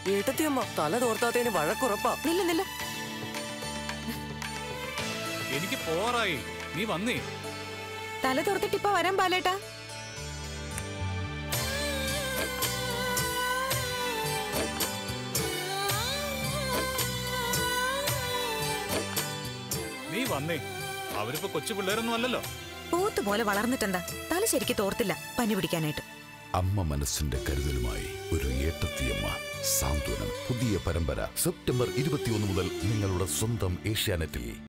ഏട്ടത്തിയമ്മ തല തോർത്താത്തതിന് വഴക്കുറപ്പാ നില്ല നില്ല എനിക്ക് പോറായി നീ വന്നേ തല തുറത്തിട്ട് ഇപ്പൊ വരാൻ ബാലേട്ടാ നീ വന്നേ അവരിപ്പോ കൊച്ചു പിള്ളേരൊന്നും അല്ലല്ലോ പൂത്ത് പോലെ വളർന്നിട്ടെന്താ തല ശരിക്ക് തോർത്തില്ല പനി പിടിക്കാനായിട്ട് അമ്മ മനസ്സിന്റെ കരുതലുമായി ഒരു ഏട്ടത്തിയമ്മ സാന്ത്വനം പുതിയ പരമ്പര സെപ്റ്റംബർ ഇരുപത്തിയൊന്ന് മുതൽ നിങ്ങളുടെ സ്വന്തം ഏഷ്യാനെറ്റിൽ